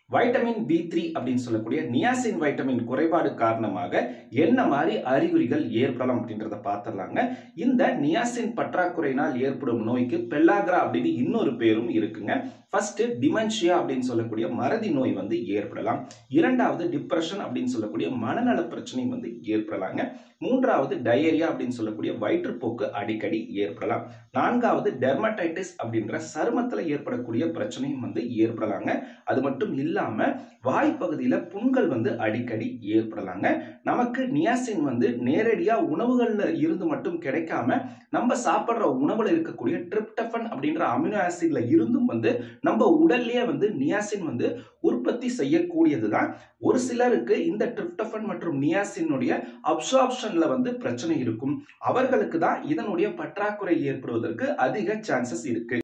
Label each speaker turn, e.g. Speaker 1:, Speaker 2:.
Speaker 1: vitamin B three அப்படின்னு சொல்லக்கூடிய niacin vitamin குறைபாடு காரணமாக என்ன மாதிரி அறிகுறிகள் ஏற்படலாம் அப்படின்றத பார்த்துடலாங்க இந்த நியாசின் பற்றாக்குறையினால் ஏற்படும் நோய்க்கு பெல்லாக்ரா அப்படின்னு இன்னொரு பேரும் இருக்குங்க ஃபர்ஸ்ட் டிமென்ஷியா அப்படின்னு சொல்லக்கூடிய மறதி நோய் வந்து ஏற்படலாம் இரண்டாவது டிப்ரெஷன் அப்படின்னு சொல்லக்கூடிய மனநல பிரச்சனை வந்து ஏற்படலாங்க மூன்றாவது டயரியா அப்படின்னு சொல்லக்கூடிய வயிற்றுப்போக்கு அடிக்கடி ஏற்படலாம் நான்காவது டெர்மடைட்டிஸ் அப்படின்ற சருமத்துல ஏற்படக்கூடிய பிரச்சனையும் வந்து ஏற்படலாங்க அது மட்டும் இல்லாம வாய்ப்பகுதியில புண்கள் வந்து அடிக்கடி ஏற்படலாங்க நமக்கு நியாசின் வந்து நேரடியா உணவுகள்ல இருந்து மட்டும் கிடைக்காம நம்ம சாப்பிடுற உணவுல இருக்கக்கூடிய ட்ரிப்டபன் அப்படின்ற அமினோ ஆசிட்ல இருந்தும் வந்து நம்ம உடல்லயே வந்து நியாசின் வந்து உற்பத்தி செய்யக்கூடியதுதான் ஒரு சிலருக்கு இந்த ட்ரிப்டபன் மற்றும் நியாசினுடைய அப்சார்ப்ஷன்ல வந்து பிரச்சனை இருக்கும் அவர்களுக்கு தான் இதனுடைய பற்றாக்குறை ஏற்படுவதற்கு அதிக சான்சஸ் இருக்கு